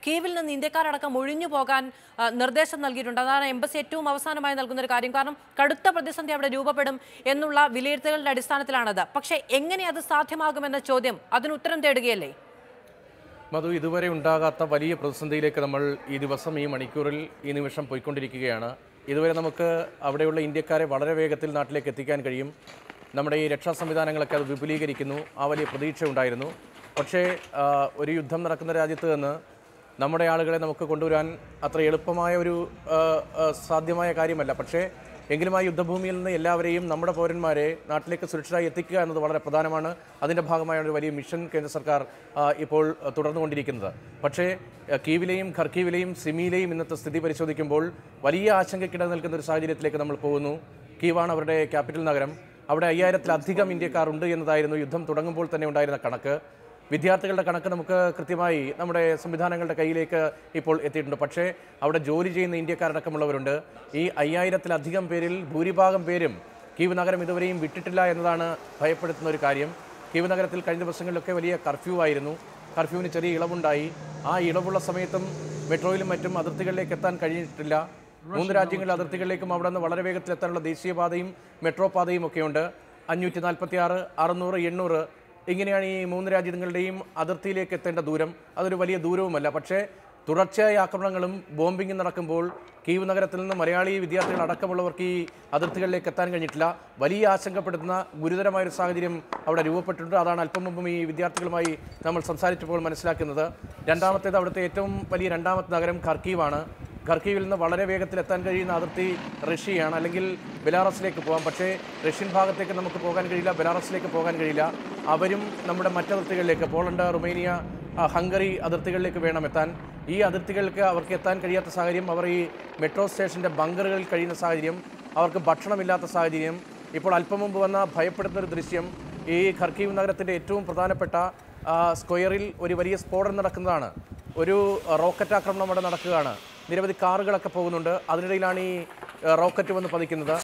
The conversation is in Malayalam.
കീവിൽ നിന്ന് ഇന്ത്യക്കാരടക്കം ഒഴിഞ്ഞു പോകാൻ ആ, നിർദ്ദേശം നൽകിയിട്ടുണ്ട് അതാണ് എംബസി ഏറ്റവും അവസാനമായി നൽകുന്ന ഒരു കാര്യം കാരണം കടുത്ത പ്രതിസന്ധി അവിടെ രൂപപ്പെടും എന്നുള്ള വിലയിരുത്തലുകളുടെ അടിസ്ഥാനത്തിലാണത് പക്ഷേ എങ്ങനെ അത് സാധ്യമാകുമെന്ന ചോദ്യം അതിന് ഉത്തരം തേടുകയല്ലേ മധു ഇതുവരെ ഉണ്ടാകാത്ത വലിയ പ്രതിസന്ധിയിലേക്ക് നമ്മൾ ഈ ദിവസം ഈ മണിക്കൂറിൽ ഈ നിമിഷം പോയിക്കൊണ്ടിരിക്കുകയാണ് ഇതുവരെ നമുക്ക് അവിടെയുള്ള ഇന്ത്യക്കാരെ വളരെ വേഗത്തിൽ നാട്ടിലേക്ക് എത്തിക്കാൻ കഴിയും നമ്മുടെ ഈ രക്ഷാ സംവിധാനങ്ങളൊക്കെ അത് വിപുലീകരിക്കുന്നു ആ വലിയ പ്രതീക്ഷ ഉണ്ടായിരുന്നു പക്ഷേ ആ, ഒരു യുദ്ധം നടക്കുന്ന രാജ്യത്ത് നിന്ന് നമ്മുടെ ആളുകളെ നമുക്ക് കൊണ്ടുവരാൻ അത്ര എളുപ്പമായ ഒരു ആ, ആ, സാധ്യമായ കാര്യമല്ല പക്ഷേ എങ്കിലും ആ യുദ്ധഭൂമിയിൽ നിന്ന് എല്ലാവരെയും നമ്മുടെ പൗരന്മാരെ നാട്ടിലേക്ക് സുരക്ഷിതമായി എത്തിക്കുക എന്നത് വളരെ പ്രധാനമാണ് അതിൻ്റെ ഭാഗമായ ഒരു വലിയ മിഷൻ കേന്ദ്ര സർക്കാർ ആ, ഇപ്പോൾ ആ, തുടർന്നുകൊണ്ടിരിക്കുന്നത് പക്ഷേ ആ, കീവിലെയും ഖർക്കീവിലെയും സിമിയിലെയും ഇന്നത്തെ സ്ഥിതി പരിശോധിക്കുമ്പോൾ വലിയ ആശങ്കയ്ക്കിട നിൽക്കുന്ന ഒരു സാഹചര്യത്തിലേക്ക് നമ്മൾ പോകുന്നു കീവാണ് അവരുടെ ക്യാപിറ്റൽ നഗരം അവിടെ അയ്യായിരത്തിലധികം ഇന്ത്യക്കാർ ഉണ്ട് എന്നതായിരുന്നു യുദ്ധം തുടങ്ങുമ്പോൾ തന്നെ ഉണ്ടായിരുന്ന കണക്ക് വിദ്യാർത്ഥികളുടെ കണക്ക് നമുക്ക് കൃത്യമായി നമ്മുടെ സംവിധാനങ്ങളുടെ കയ്യിലേക്ക് ഇപ്പോൾ എത്തിയിട്ടുണ്ട് പക്ഷേ അവിടെ ജോലി ചെയ്യുന്ന ഇന്ത്യക്കാരടക്കമുള്ളവരുണ്ട് ഈ അയ്യായിരത്തിലധികം പേരിൽ ഭൂരിഭാഗം പേരും കീവ് നഗരം ഇതുവരെയും വിട്ടിട്ടില്ല എന്നതാണ് ഭയപ്പെടുത്തുന്ന ഒരു കാര്യം കീവ് നഗരത്തിൽ കഴിഞ്ഞ ദിവസങ്ങളിലൊക്കെ വലിയ കർഫ്യൂ ആയിരുന്നു കർഫ്യൂവിന് ചെറിയ ഇളവുണ്ടായി ആ ഇളവുള്ള സമയത്തും മെട്രോയിലും മറ്റും അതിർത്തികളിലേക്ക് എത്താൻ കഴിഞ്ഞിട്ടില്ല മൂന്ന് രാജ്യങ്ങളുടെ അതിർത്തികളിലേക്കും അവിടെ നിന്ന് വളരെ വേഗത്തിൽ എത്താനുള്ള ദേശീയപാതയും മെട്രോ പാതയും ഒക്കെയുണ്ട് അഞ്ഞൂറ്റി നാൽപ്പത്തി ആറ് അറുന്നൂറ് എണ്ണൂറ് ഇങ്ങനെയാണ് ഈ മൂന്ന് രാജ്യങ്ങളുടെയും അതിർത്തിയിലേക്ക് എത്തേണ്ട ദൂരം അതൊരു വലിയ ദൂരവുമല്ല പക്ഷേ തുടർച്ചയായ ആക്രമണങ്ങളും ബോംബിങ്ങും നടക്കുമ്പോൾ കീവ് നഗരത്തിൽ നിന്ന് മലയാളി വിദ്യാർത്ഥികൾ അടക്കമുള്ളവർക്ക് ഈ അതിർത്തികളിലേക്ക് എത്താൻ കഴിഞ്ഞിട്ടില്ല വലിയ ആശങ്കപ്പെടുത്തുന്ന ഗുരുതരമായ ഒരു സാഹചര്യം അവിടെ രൂപപ്പെട്ടിട്ടുണ്ട് അതാണ് അല്പം മുമ്പും ഈ വിദ്യാർത്ഥികളുമായി നമ്മൾ സംസാരിച്ചപ്പോൾ മനസ്സിലാക്കുന്നത് രണ്ടാമത്തേത് അവിടുത്തെ ഏറ്റവും വലിയ രണ്ടാമത്തെ നഗരം ഖർക്കീവാണ് ഖർക്കീവിൽ നിന്ന് വളരെ വേഗത്തിൽ എത്താൻ കഴിയുന്ന അതിർത്തി റഷ്യയാണ് അല്ലെങ്കിൽ ബെലാറസിലേക്ക് പോകാം പക്ഷേ റഷ്യൻ ഭാഗത്തേക്ക് നമുക്ക് പോകാൻ കഴിയില്ല ബെലാറസിലേക്ക് പോകാൻ കഴിയില്ല അവരും നമ്മുടെ മറ്റതിർത്തികളിലേക്ക് പോളണ്ട് റുമേനിയ ആ, ഹംഗറി അതിർത്തികളിലേക്ക് വേണം എത്താൻ ഈ അതിർത്തികൾക്ക് അവർക്ക് എത്താൻ കഴിയാത്ത സാഹചര്യം അവർ ഈ മെട്രോ സ്റ്റേഷൻ്റെ ബങ്കറുകളിൽ കഴിയുന്ന സാഹചര്യം അവർക്ക് ഭക്ഷണമില്ലാത്ത സാഹചര്യം ഇപ്പോൾ അല്പം മുമ്പ് വന്ന ഭയപ്പെടുന്ന ഒരു ദൃശ്യം ഈ ഖർക്കീവ് നഗരത്തിൻ്റെ ഏറ്റവും പ്രധാനപ്പെട്ട ആ, സ്ക്വയറിൽ ഒരു വലിയ സ്ഫോടനം നടക്കുന്നതാണ് ഒരു റോക്കറ്റ് ആക്രമണം അവിടെ നടക്കുകയാണ് നിരവധി കാറുകളൊക്കെ പോകുന്നുണ്ട് അതിനിടയിലാണ് ഈ ഏഹ്, റോക്കറ്റ് വന്ന് പതിക്കുന്നത്